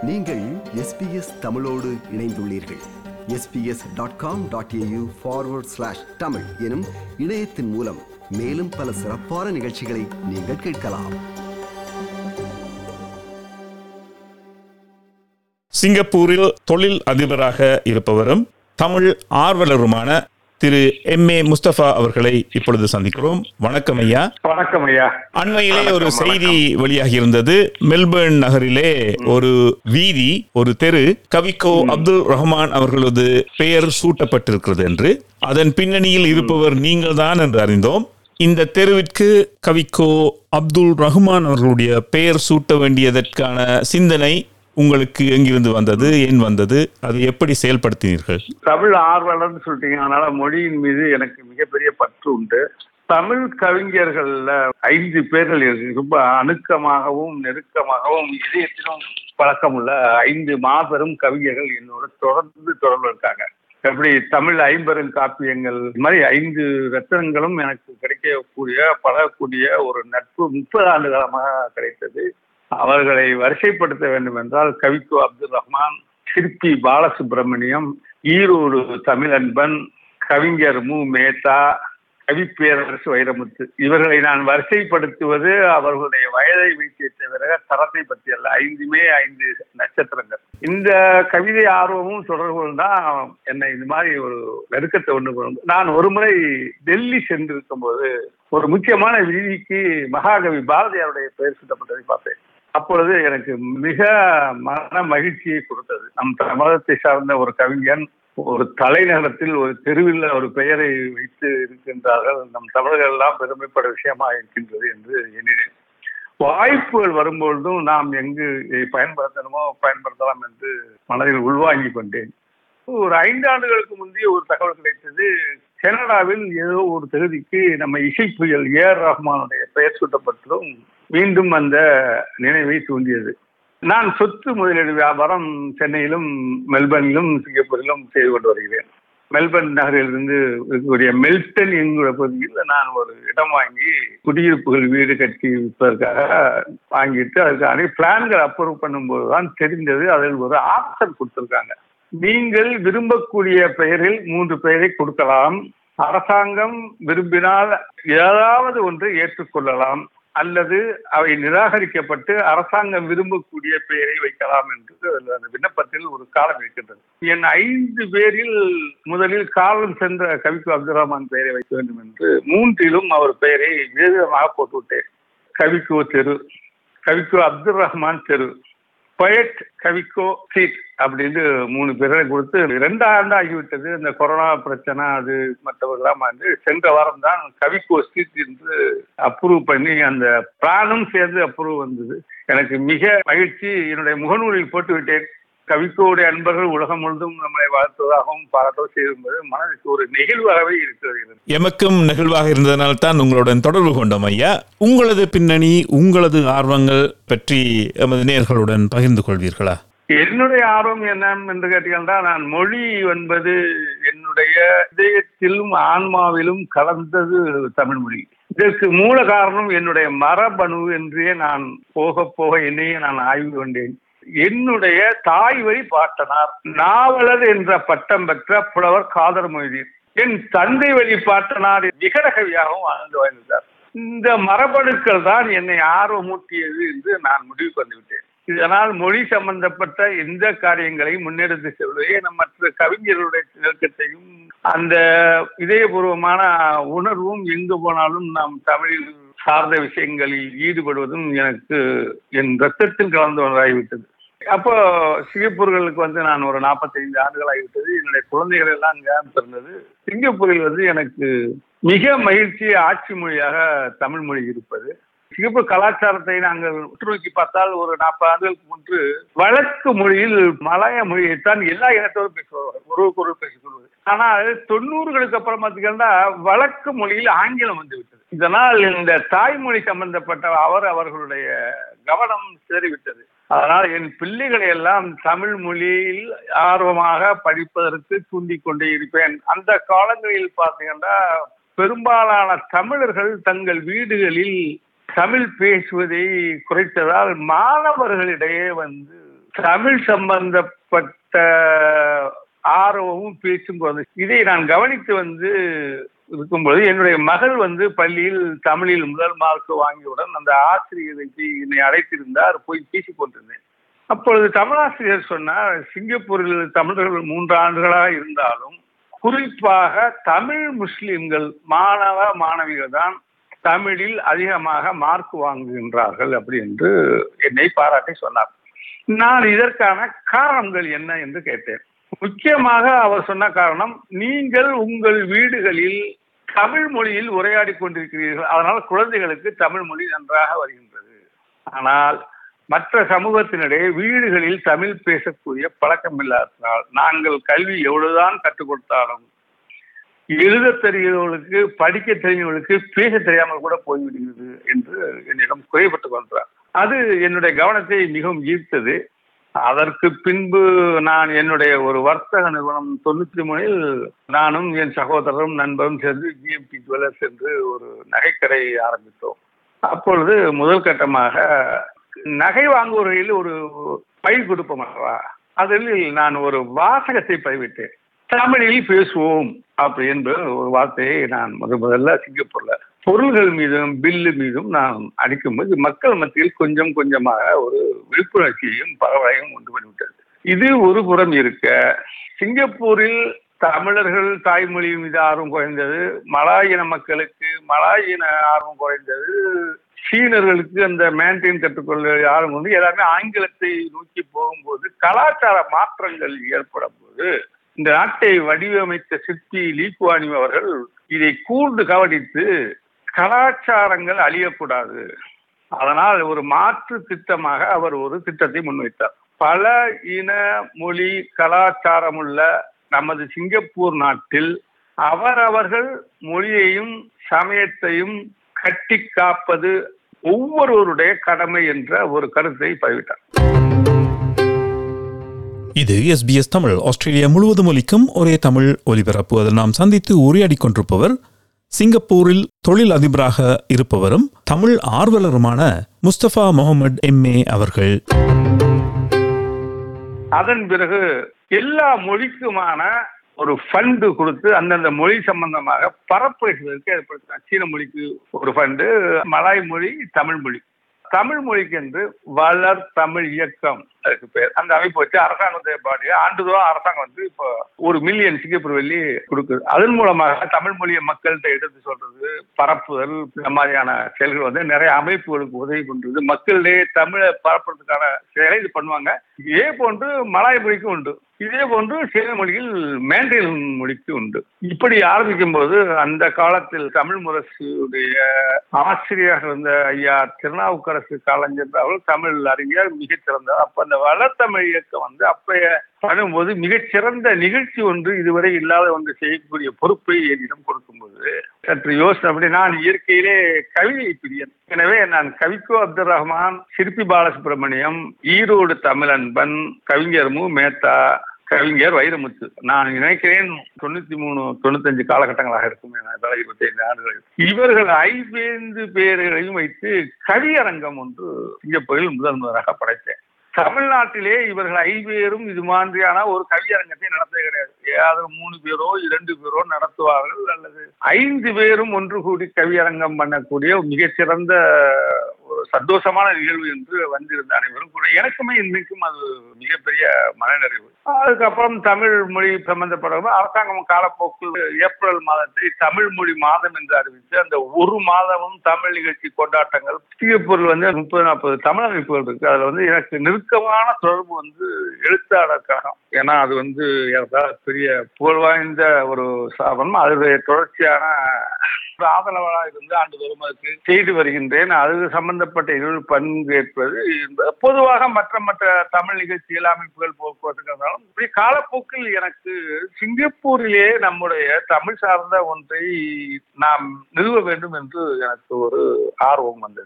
நீங்கள் எஸ்பிஎஸ் தமிழோடு இணைந்துள்ளீர்கள் SBS dot com dot AU forward slash Tamil எனும் இணையத்தின் மூலம் மேலும் பல சிறப்பான நிகழ்ச்சிகளை நீங்கள் கேட்கலாம் சிங்கப்பூரில் தொழில் அதிபராக இருப்பவரும் தமிழ் ஆர்வலருமான திரு எம் ஏ முஸ்தபா அவர்களை இப்பொழுது சந்திக்கிறோம் வணக்கம் ஐயா வணக்கம் ஐயா அண்மையிலே ஒரு செய்தி வெளியாகி இருந்தது மெல்பர்ன் நகரிலே ஒரு வீதி ஒரு தெரு கவிக்கோ அப்துல் ரஹ்மான் அவர்களது பெயர் சூட்டப்பட்டிருக்கிறது என்று அதன் பின்னணியில் இருப்பவர் நீங்கள்தான் என்று அறிந்தோம் இந்த தெருவிற்கு கவிக்கோ அப்துல் ரஹ்மான் அவர்களுடைய பெயர் சூட்ட வேண்டியதற்கான சிந்தனை உங்களுக்கு எங்கிருந்து வந்தது ஏன் வந்தது அது எப்படி செயல்படுத்தினீர்கள் தமிழ் ஆர்வலர்னு சொல்லிட்டீங்க அதனால மொழியின் மீது எனக்கு மிகப்பெரிய பற்று உண்டு தமிழ் கவிஞர்கள்ல ஐந்து பேர்கள் இருக்கு ரொம்ப அணுக்கமாகவும் நெருக்கமாகவும் இதயத்திலும் பழக்கமுள்ள ஐந்து மாபெரும் கவிஞர்கள் என்னோட தொடர்ந்து தொடர்பு இருக்காங்க எப்படி தமிழ் ஐம்பெரும் காப்பியங்கள் இது மாதிரி ஐந்து ரத்தனங்களும் எனக்கு கிடைக்கக்கூடிய பழகக்கூடிய ஒரு நட்பு முப்பது ஆண்டு காலமாக கிடைத்தது அவர்களை வரிசைப்படுத்த வேண்டும் என்றால் கவிக்கோ அப்துல் ரஹ்மான் சிற்பி பாலசுப்ரமணியம் ஈரோடு தமிழன்பன் கவிஞர் மு மேத்தா கவிப்பேரரசு வைரமுத்து இவர்களை நான் வரிசைப்படுத்துவது அவர்களுடைய வயதை வைத்தே தவிர தரத்தை பற்றி அல்ல ஐந்துமே ஐந்து நட்சத்திரங்கள் இந்த கவிதை ஆர்வமும் தொடர்புகள் தான் என்னை இந்த மாதிரி ஒரு நெருக்கத்தை ஒன்று கொண்டு நான் ஒரு முறை டெல்லி சென்றிருக்கும் போது ஒரு முக்கியமான வீதிக்கு மகாகவி பாரதியாருடைய பெயர் சூட்டப்பட்டதை பார்த்தேன் அப்பொழுது எனக்கு மிக மன மகிழ்ச்சியை கொடுத்தது நம் தமிழகத்தை சார்ந்த ஒரு கவிஞன் ஒரு தலைநகரத்தில் ஒரு தெருவில் ஒரு பெயரை வைத்து இருக்கின்றார்கள் நம் தமிழர்கள் எல்லாம் பெருமைப்பட விஷயமா இருக்கின்றது என்று எண்ணினேன் வாய்ப்புகள் வரும்பொழுதும் நாம் எங்கு இதை பயன்படுத்தணுமோ பயன்படுத்தலாம் என்று மனதில் உள்வாங்கி கொண்டேன் ஒரு ஐந்து ஆண்டுகளுக்கு முந்தைய ஒரு தகவல் கிடைத்தது கனடாவில் ஏதோ ஒரு தொகுதிக்கு நம்ம இசை புயல் ஏஆர் ரஹ்மானுடைய பெயர் சூட்டப்பட்டதும் மீண்டும் அந்த நினைவை தூண்டியது நான் சொத்து முதலீடு வியாபாரம் சென்னையிலும் மெல்பர்னிலும் சிங்கப்பூரிலும் செய்து கொண்டு வருகிறேன் மெல்பர்ன் நகரிலிருந்து இருக்கக்கூடிய மெல்டன் என்கிற பகுதியில் நான் ஒரு இடம் வாங்கி குடியிருப்புகள் வீடு கட்டி விற்பதற்காக வாங்கிட்டு அதுக்கான பிளான்கள் அப்ரூவ் பண்ணும்போது தான் தெரிந்தது அதில் ஒரு ஆப்ஷன் கொடுத்துருக்காங்க நீங்கள் விரும்பக்கூடிய பெயரில் மூன்று பெயரை கொடுக்கலாம் அரசாங்கம் விரும்பினால் ஏதாவது ஒன்று ஏற்றுக்கொள்ளலாம் அல்லது அவை நிராகரிக்கப்பட்டு அரசாங்கம் விரும்பக்கூடிய பெயரை வைக்கலாம் என்று அந்த விண்ணப்பத்தில் ஒரு காலம் இருக்கின்றது என் ஐந்து பேரில் முதலில் காலம் சென்ற கவிக்கு அப்துல் ரஹ்மான் பெயரை வைக்க வேண்டும் என்று மூன்றிலும் அவர் பெயரை விதவிதமாக போட்டுவிட்டேன் கவிக்கோ தெரு கவிக்கோ அப்துல் ரஹ்மான் தெரு பொயட் கவிக்கோ சீட் அப்படின்னு மூணு பேரை கொடுத்து ரெண்டு ஆண்டு ஆகிவிட்டது இந்த கொரோனா பிரச்சனை அது மற்றவர்களாம் வந்து சென்ற வாரம் தான் கவிக்கோ ஸ்ட்ரீட் என்று அப்ரூவ் பண்ணி அந்த பிளானும் சேர்ந்து அப்ரூவ் வந்தது எனக்கு மிக மகிழ்ச்சி என்னுடைய முகநூலில் போட்டு விட்டேன் கவிக்கோடைய அன்பர்கள் உலகம் முழுதும் நம்மளை வாழ்த்துவதாகவும் பாராட்டவும் செய்யும்போது மனதுக்கு ஒரு நெகிழ்வாகவே இருக்கிறது எமக்கும் நெகிழ்வாக இருந்ததனால் தான் உங்களுடன் தொடர்பு கொண்டோம் ஐயா உங்களது பின்னணி உங்களது ஆர்வங்கள் பற்றி எமது நேர்களுடன் பகிர்ந்து கொள்வீர்களா என்னுடைய ஆர்வம் என்ன என்று கேட்டீங்கன்னா நான் மொழி என்பது என்னுடைய இதயத்திலும் ஆன்மாவிலும் கலந்தது தமிழ் மொழி இதற்கு மூல காரணம் என்னுடைய மரபணு என்றே நான் போக போக என்னையே நான் ஆய்வு கொண்டேன் என்னுடைய தாய் வழி பாட்டனார் நாவலர் என்ற பட்டம் பெற்ற புலவர் காதர் மொய்தீன் என் தந்தை வழி பாட்டனார் விகடகவியாகவும் வாழ்ந்து வாழ்ந்தார் இந்த மரபணுக்கள் தான் என்னை ஆர்வமூட்டியது என்று நான் முடிவுக்கு வந்துவிட்டேன் இதனால் மொழி சம்பந்தப்பட்ட எந்த காரியங்களையும் முன்னெடுத்து செல்வதே நம் மற்ற கவிஞர்களுடைய நெருக்கத்தையும் அந்த இதயபூர்வமான உணர்வும் எங்கு போனாலும் நாம் தமிழில் சார்ந்த விஷயங்களில் ஈடுபடுவதும் எனக்கு என் ரத்தத்தில் கலந்து ஒன்றாகிவிட்டது அப்போ சிங்கப்பூர்களுக்கு வந்து நான் ஒரு நாற்பத்தைந்து ஆண்டுகள் ஆகிவிட்டது என்னுடைய குழந்தைகள் எல்லாம் அங்கே பிறந்தது சிங்கப்பூரில் வந்து எனக்கு மிக மகிழ்ச்சி ஆட்சி மொழியாக தமிழ் மொழி இருப்பது சிங்கப்பூர் கலாச்சாரத்தை நாங்கள் உற்று நோக்கி பார்த்தால் ஒரு நாற்பது ஆண்டுகளுக்கு முன்பு வழக்கு மொழியில் மலாய மொழியைத்தான் எல்லா இனத்தோரும் பேசுவார்கள் ஒருவருக்கு ஒருவர் பேசிக் கொள்வது ஆனால் தொண்ணூறுகளுக்கு அப்புறம் பார்த்தீங்கன்னா வழக்கு மொழியில் ஆங்கிலம் வந்து விட்டது இதனால் இந்த தாய்மொழி சம்பந்தப்பட்ட அவர் அவர்களுடைய கவனம் சிதறிவிட்டது அதனால் என் பிள்ளைகளை எல்லாம் தமிழ் மொழியில் ஆர்வமாக படிப்பதற்கு தூண்டிக் கொண்டே இருப்பேன் அந்த காலங்களில் பார்த்தீங்கன்னா பெரும்பாலான தமிழர்கள் தங்கள் வீடுகளில் தமிழ் பேசுவதை குறைத்ததால் மாணவர்களிடையே வந்து தமிழ் சம்பந்தப்பட்ட ஆர்வமும் பேச்சும் குறைந்து இதை நான் கவனித்து வந்து இருக்கும்போது என்னுடைய மகள் வந்து பள்ளியில் தமிழில் முதல் மார்க் வாங்கியவுடன் அந்த ஆசிரியருக்கு என்னை அழைத்திருந்தார் போய் பேசிக் கொண்டிருந்தேன் அப்பொழுது தமிழாசிரியர் சொன்னார் சிங்கப்பூரில் தமிழர்கள் மூன்று ஆண்டுகளாக இருந்தாலும் குறிப்பாக தமிழ் முஸ்லிம்கள் மாணவ மாணவிகள் தான் தமிழில் அதிகமாக மார்க் வாங்குகின்றார்கள் அப்படி என்று என்னை பாராட்டி சொன்னார் நான் இதற்கான காரணங்கள் என்ன என்று கேட்டேன் முக்கியமாக அவர் சொன்ன காரணம் நீங்கள் உங்கள் வீடுகளில் தமிழ் மொழியில் உரையாடி கொண்டிருக்கிறீர்கள் அதனால் குழந்தைகளுக்கு தமிழ் மொழி நன்றாக வருகின்றது ஆனால் மற்ற சமூகத்தினிடையே வீடுகளில் தமிழ் பேசக்கூடிய பழக்கம் இல்லாததால் நாங்கள் கல்வி எவ்வளவுதான் கற்றுக் கொடுத்தாலும் எழுத தெரிகிறவர்களுக்கு படிக்க தெரிஞ்சவர்களுக்கு பேச தெரியாமல் கூட போய்விடுகிறது என்று என்னிடம் குறைபட்டுக் கொண்டார் அது என்னுடைய கவனத்தை மிகவும் ஈர்த்தது அதற்கு பின்பு நான் என்னுடைய ஒரு வர்த்தக நிறுவனம் தொண்ணூற்றி மூணில் நானும் என் சகோதரரும் நண்பரும் சேர்ந்து ஜிஎம்பி ஜுவல்லர்ஸ் என்று ஒரு நகைக்கடை ஆரம்பித்தோம் அப்பொழுது முதல் கட்டமாக நகை வாங்குவவர்களில் ஒரு பை கொடுப்போம் அல்லவா அதில் நான் ஒரு வாசகத்தை பதிவிட்டேன் தமிழில் பேசுவோம் அப்படி என்ற ஒரு வார்த்தையை நான் முத முதல்ல சிங்கப்பூர்ல பொருள்கள் மீதும் பில்லு மீதும் நான் அடிக்கும்போது மக்கள் மத்தியில் கொஞ்சம் கொஞ்சமாக ஒரு விழிப்புணர்ச்சியையும் பரவலையும் உண்டு பண்ணிவிட்டது இது ஒரு புறம் இருக்க சிங்கப்பூரில் தமிழர்கள் தாய்மொழி மீது ஆர்வம் குறைந்தது மலாயின மக்களுக்கு மலாயின ஆர்வம் குறைந்தது சீனர்களுக்கு அந்த மேண்டின் கற்றுக்கொள்ள ஆர்வம் வந்து எல்லாமே ஆங்கிலத்தை நோக்கி போகும்போது கலாச்சார மாற்றங்கள் ஏற்படும் போது இந்த நாட்டை வடிவமைத்த சிற்பி லீக்குவானி அவர்கள் இதை கூர்ந்து கவனித்து கலாச்சாரங்கள் அழியக்கூடாது அதனால் ஒரு மாற்று திட்டமாக அவர் ஒரு திட்டத்தை முன்வைத்தார் பல இன மொழி கலாச்சாரம் உள்ள நமது சிங்கப்பூர் நாட்டில் அவரவர்கள் மொழியையும் சமயத்தையும் கட்டி காப்பது ஒவ்வொருவருடைய கடமை என்ற ஒரு கருத்தை பதிவிட்டார் இது எஸ்பிஎஸ் தமிழ் ஆஸ்திரேலியா முழுவதும் ஒலிக்கும் ஒரே தமிழ் ஒலிபரப்பு அதில் நாம் சந்தித்து உரையாடி கொண்டிருப்பவர் சிங்கப்பூரில் தொழில் அதிபராக இருப்பவரும் தமிழ் ஆர்வலருமான முஸ்தபா முகமது எம்ஏ அவர்கள் அதன் பிறகு எல்லா மொழிக்குமான ஒரு ஃபண்டு கொடுத்து அந்தந்த மொழி சம்பந்தமாக பரப்புரைகளுக்கு ஏற்படுத்தினார் சீன மொழிக்கு ஒரு ஃபண்டு மலாய் மொழி தமிழ் மொழி தமிழ் மொழிக்கு என்று வளர் தமிழ் இயக்கம் அதுக்கு பேர் அந்த அமைப்பு வச்சு அரசாங்கத்தை பாடி ஆண்டுதோறும் அரசாங்கம் வந்து இப்போ ஒரு மில்லியன் சிங்கப்பூர் வெள்ளி கொடுக்குது அதன் மூலமாக தமிழ் மொழியை மக்கள்கிட்ட எடுத்து சொல்றது பரப்புதல் இந்த மாதிரியான செயல்கள் வந்து நிறைய அமைப்புகளுக்கு உதவி பண்றது மக்களிடையே தமிழை பரப்புறதுக்கான செயலை இது பண்ணுவாங்க இதே போன்று மலாய் மொழிக்கும் உண்டு இதே போன்று சீன மொழியில் மேண்டரின் மொழிக்கு உண்டு இப்படி ஆரம்பிக்கும் போது அந்த காலத்தில் தமிழ் முரசுடைய ஆசிரியராக இருந்த ஐயா திருநாவுக்கரசு காலஞ்சென்ற அவர் தமிழ் அறிஞர் மிகச்சிறந்தார் அப்ப அந்த வளர்த்தமிழ் இயக்கம் வந்து அப்பய பண்ணும்போது மிகச்சிறந்த நிகழ்ச்சி ஒன்று இதுவரை இல்லாத ஒன்று செய்யக்கூடிய பொறுப்பை என்னிடம் கொடுக்கும்போது சற்று யோசனை அப்படி நான் இயற்கையிலே கவிதை பிரியன் எனவே நான் கவிக்கோ அப்துல் ரஹ்மான் சிற்பி பாலசுப்ரமணியம் ஈரோடு தமிழன்பன் கவிஞர் மு மேத்தா கவிஞர் வைரமுத்து நான் நினைக்கிறேன் தொண்ணூத்தி மூணு தொண்ணூத்தஞ்சு காலகட்டங்களாக இருக்கும் இருபத்தி ஐந்து ஆண்டுகள் இவர்கள் ஐந்து பேர்களையும் வைத்து கவியரங்கம் ஒன்று சிங்கப்பூரில் முதல் முதலாக படைத்தேன் தமிழ்நாட்டிலே இவர்கள் ஐவேரும் இது மாதிரியான ஒரு கவியரங்கத்தை நடத்தவே கிடையாது ஏதாவது மூணு பேரோ இரண்டு பேரோ நடத்துவார்கள் அல்லது ஐந்து பேரும் ஒன்று கூடி கவியரங்கம் பண்ணக்கூடிய மிகச்சிறந்த ஒரு சந்தோஷமான நிகழ்வு என்று வந்திருந்த அனைவரும் கூட எனக்குமே இன்னைக்கும் அது மிகப்பெரிய மனநிறைவு அதுக்கப்புறம் தமிழ் மொழி சம்பந்தப்பட்ட அரசாங்கம் காலப்போக்கில் ஏப்ரல் மாதத்தை தமிழ் மொழி மாதம் என்று அறிவித்து அந்த ஒரு மாதமும் தமிழ் நிகழ்ச்சி கொண்டாட்டங்கள் சிங்கப்பூரில் வந்து முப்பது நாற்பது தமிழ் அமைப்புகள் இருக்கு அதுல வந்து எனக்கு நெருக்கமான தொடர்பு வந்து எழுத்தாளர் கழகம் ஏன்னா அது வந்து பெரிய புகழ்வாய்ந்த ஒரு ஸ்தாபனம் அதனுடைய தொடர்ச்சியான ஆதரவாளராக இருந்து ஆண்டுதோறும் அதுக்கு செய்து வருகின்றேன் அது சம்பந்தப்பட்ட இதில் பங்கேற்பது பொதுவாக மற்ற மற்ற தமிழ் நிகழ்ச்சிகள் அமைப்புகள் போக்குவரத்துக்கு இப்படி காலப்போக்கில் எனக்கு சிங்கப்பூரிலே நம்முடைய தமிழ் சார்ந்த ஒன்றை நாம் நிறுவ வேண்டும் என்று எனக்கு ஒரு ஆர்வம் வந்தது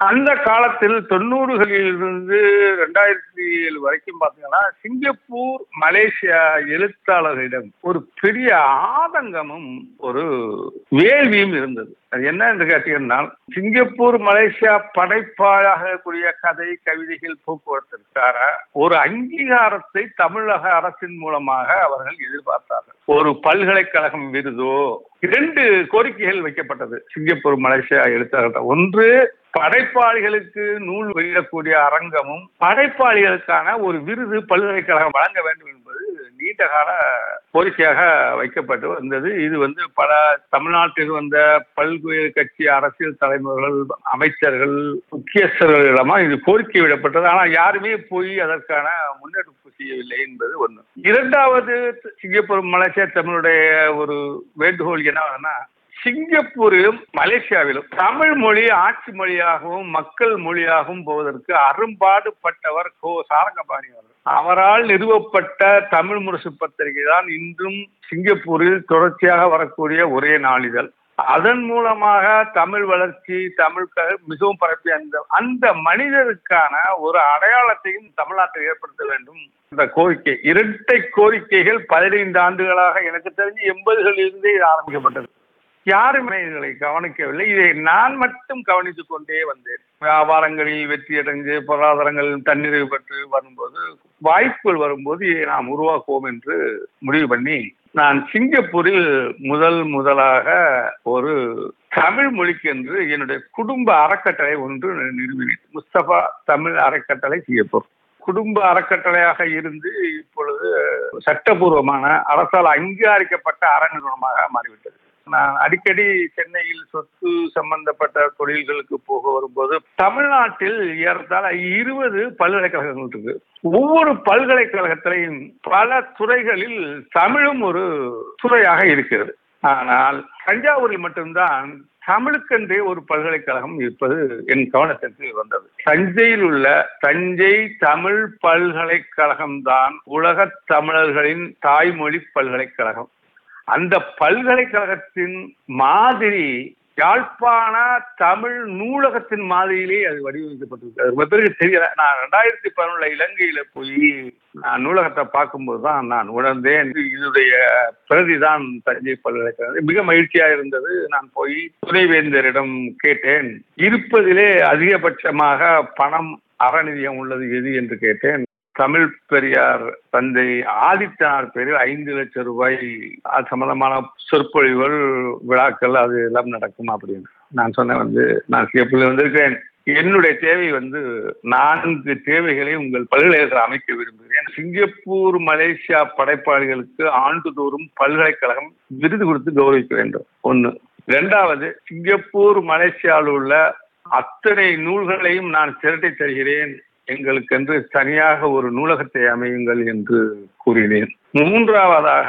அந்த காலத்தில் தொண்ணூறுகளில் இருந்து ரெண்டாயிரத்தி ஏழு வரைக்கும் பாத்தீங்கன்னா சிங்கப்பூர் மலேசியா எழுத்தாளர்களிடம் ஒரு பெரிய ஆதங்கமும் ஒரு வேள்வியும் இருந்தது அது என்ன என்று கேட்டீங்கன்னா சிங்கப்பூர் மலேசியா படைப்பாளாக கூடிய கதை கவிதைகள் போக்குவரத்திற்கான ஒரு அங்கீகாரத்தை தமிழக அரசின் மூலமாக அவர்கள் எதிர்பார்த்தார்கள் ஒரு பல்கலைக்கழகம் விருதோ இரண்டு கோரிக்கைகள் வைக்கப்பட்டது சிங்கப்பூர் மலேசியா எழுத்தாளர்கள் ஒன்று படைப்பாளிகளுக்கு நூல் வெளியிடக்கூடிய அரங்கமும் படைப்பாளிகளுக்கான ஒரு விருது பல்கலைக்கழகம் வழங்க வேண்டும் என்பது நீண்ட கால கோரிக்கையாக வைக்கப்பட்டு வந்தது இது வந்து பல தமிழ்நாட்டில் வந்த பல்வேறு கட்சி அரசியல் தலைவர்கள் அமைச்சர்கள் முக்கியஸ்தர்களிடமா இது கோரிக்கை விடப்பட்டது ஆனால் யாருமே போய் அதற்கான முன்னெடுப்பு செய்யவில்லை என்பது ஒன்று இரண்டாவது சிங்கப்பூர் மலேசியா தமிழுடைய ஒரு வேண்டுகோள் என்னன்னா சிங்கப்பூரிலும் மலேசியாவிலும் தமிழ் மொழி ஆட்சி மொழியாகவும் மக்கள் மொழியாகவும் போவதற்கு அரும்பாடுபட்டவர் கோ சாரங்கபாணி அவர்கள் அவரால் நிறுவப்பட்ட தமிழ் முரசு பத்திரிகை தான் இன்றும் சிங்கப்பூரில் தொடர்ச்சியாக வரக்கூடிய ஒரே நாளிதழ் அதன் மூலமாக தமிழ் வளர்ச்சி தமிழ் க- மிகவும் பரப்பி அந்த அந்த மனிதருக்கான ஒரு அடையாளத்தையும் தமிழ்நாட்டில் ஏற்படுத்த வேண்டும் என்ற கோரிக்கை இரட்டை கோரிக்கைகள் பதினைந்து ஆண்டுகளாக எனக்கு தெரிஞ்சு எண்பதுகளில் இருந்தே இது ஆரம்பிக்கப்பட்டது யாருமே இதுகளை கவனிக்கவில்லை இதை நான் மட்டும் கவனித்துக் கொண்டே வந்தேன் வியாபாரங்களில் வெற்றி அடைஞ்சு பொருளாதாரங்கள் தன்னிறைவு பெற்று வரும்போது வாய்ப்புகள் வரும்போது இதை நாம் உருவாக்குவோம் என்று முடிவு பண்ணி நான் சிங்கப்பூரில் முதல் முதலாக ஒரு தமிழ் மொழிக்கு என்று என்னுடைய குடும்ப அறக்கட்டளை ஒன்று நிறுவினேன் முஸ்தபா தமிழ் அறக்கட்டளை சிங்கப்பூர் குடும்ப அறக்கட்டளையாக இருந்து இப்பொழுது சட்டபூர்வமான அரசால் அங்கீகரிக்கப்பட்ட அறநிறுவனமாக மாறிவிட்டது நான் அடிக்கடி சென்னையில் சொத்து சம்பந்தப்பட்ட தொழில்களுக்கு போக வரும்போது தமிழ்நாட்டில் ஏறத்தாழ இருபது பல்கலைக்கழகங்கள் இருக்கு ஒவ்வொரு பல்கலைக்கழகத்திலையும் பல துறைகளில் தமிழும் ஒரு துறையாக இருக்கிறது ஆனால் தஞ்சாவூரில் மட்டும்தான் தமிழுக்கென்றே ஒரு பல்கலைக்கழகம் இருப்பது என் கவனத்திற்கு வந்தது தஞ்சையில் உள்ள தஞ்சை தமிழ் பல்கலைக்கழகம் தான் உலகத் தமிழர்களின் தாய்மொழி பல்கலைக்கழகம் அந்த பல்கலைக்கழகத்தின் மாதிரி யாழ்ப்பாண தமிழ் நூலகத்தின் மாதிரியிலே அது வடிவமைக்கப்பட்டிருக்கு ரொம்ப பேருக்கு தெரியல நான் ரெண்டாயிரத்தி பதினொன்றுல இலங்கையில போய் நான் நூலகத்தை பார்க்கும்போது தான் நான் உணர்ந்தேன் இது- இதனுடைய பிரதிதான் தஞ்சை பல்கலைக்கழகம் மிக மகிழ்ச்சியா இருந்தது நான் போய் துணைவேந்தரிடம் கேட்டேன் இருப்பதிலே அதிகபட்சமாக பணம் அறநிதியம் உள்ளது எது என்று கேட்டேன் தமிழ் பெரியார் தந்தை ஆதித்தனார் பேரில் ஐந்து லட்சம் ரூபாய் அது சம்பந்தமான சொற்பொழிவுகள் விழாக்கள் அது எல்லாம் நடக்கும் அப்படின்னு நான் சொன்னேன் வந்து நான் சிங்கப்பூர்ல வந்திருக்கேன் என்னுடைய தேவை வந்து நான்கு தேவைகளை உங்கள் பல்கலைக்கழகம் அமைக்க விரும்புகிறேன் சிங்கப்பூர் மலேசியா படைப்பாளிகளுக்கு ஆண்டுதோறும் பல்கலைக்கழகம் விருது கொடுத்து கௌரவிக்க வேண்டும் ஒன்று இரண்டாவது சிங்கப்பூர் மலேசியாவில் உள்ள அத்தனை நூல்களையும் நான் திரட்டி தருகிறேன் எங்களுக்கென்று தனியாக ஒரு நூலகத்தை அமையுங்கள் என்று கூறினேன் மூன்றாவதாக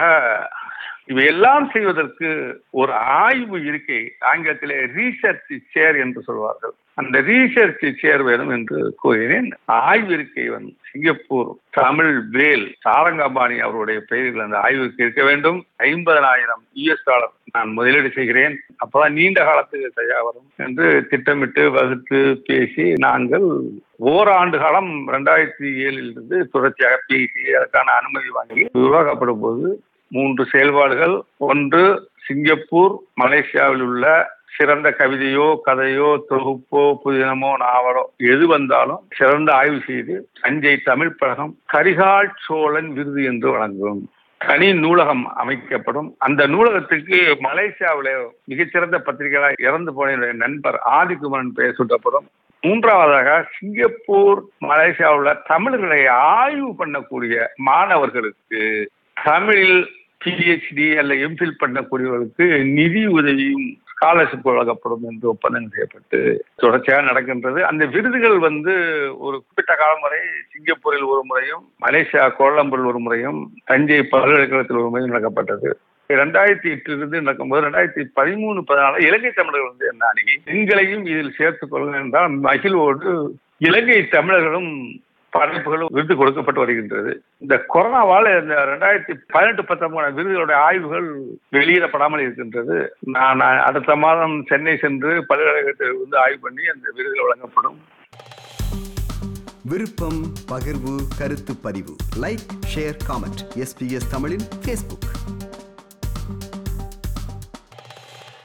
இவையெல்லாம் செய்வதற்கு ஒரு ஆய்வு இருக்கை ஆங்கிலத்திலே ரீசர்ச் சேர் என்று சொல்வார்கள் அந்த ரீசர்ச் சேர் வேணும் என்று கூறினேன் ஆய்வு இருக்கை வந்து சிங்கப்பூர் தமிழ் வேல் சாரங்கபாணி அவருடைய பெயரில் அந்த ஆய்வு இருக்கை இருக்க வேண்டும் ஐம்பதனாயிரம் யுஎஸ் டாலர் நான் முதலீடு செய்கிறேன் அப்பதான் நீண்ட காலத்துக்கு சரியா வரும் என்று திட்டமிட்டு வகுத்து பேசி நாங்கள் ஓராண்டு காலம் ரெண்டாயிரத்தி ஏழில் இருந்து தொடர்ச்சியாக பேசி அதற்கான அனுமதி வாங்கி உருவாக்கப்படும் போது மூன்று செயல்பாடுகள் ஒன்று சிங்கப்பூர் மலேசியாவில் உள்ள சிறந்த கவிதையோ கதையோ தொகுப்போ புதினமோ நாவலோ எது வந்தாலும் சிறந்த ஆய்வு செய்து தஞ்சை தமிழ் பழகம் கரிகால் சோழன் விருது என்று வழங்கும் தனி நூலகம் அமைக்கப்படும் அந்த நூலகத்துக்கு மலேசியாவில் மிகச்சிறந்த பத்திரிகையாளர் இறந்து போன என்னுடைய நண்பர் ஆதிக்குமரன் பெயர் சூட்டப்படும் மூன்றாவதாக சிங்கப்பூர் மலேசியாவில் உள்ள தமிழர்களை ஆய்வு பண்ணக்கூடிய மாணவர்களுக்கு தமிழில் பிஹெச்டி அல்ல எம்ஃபில் பண்ணக்கூடியவர்களுக்கு நிதி உதவியும் ஸ்காலர்ஷிப் வழங்கப்படும் என்று ஒப்பந்தம் செய்யப்பட்டு தொடர்ச்சியாக நடக்கின்றது அந்த விருதுகள் வந்து ஒரு குறிப்பிட்ட காலம் வரை சிங்கப்பூரில் ஒரு முறையும் மலேசியா கோலம்பூரில் ஒரு முறையும் தஞ்சை பல்கலைக்கழகத்தில் ஒரு முறையும் நடக்கப்பட்டது ரெண்டாயிரத்தி எட்டிலிருந்து நடக்கும்போது ரெண்டாயிரத்தி பதிமூணு பதினாலு இலங்கை தமிழர்கள் வந்து என்ன அணுகி எங்களையும் இதில் சேர்த்துக் கொள்ளுங்கள் என்றால் மகிழ்வோடு இலங்கை தமிழர்களும் படைப்புகளும் விருது கொடுக்கப்பட்டு வருகின்றது இந்த கொரோனாவால் இந்த ரெண்டாயிரத்தி பதினெட்டு பத்தொன்பது விருதுகளுடைய ஆய்வுகள் வெளியிடப்படாமல் இருக்கின்றது நான் அடுத்த மாதம் சென்னை சென்று பல்கலைக்கழகத்தில் வந்து ஆய்வு பண்ணி அந்த விருதுகள் வழங்கப்படும் விருப்பம் பகிர்வு கருத்து பதிவு லைக் ஷேர் காமெண்ட் எஸ்பிஎஸ் தமிழின் ஃபேஸ்புக்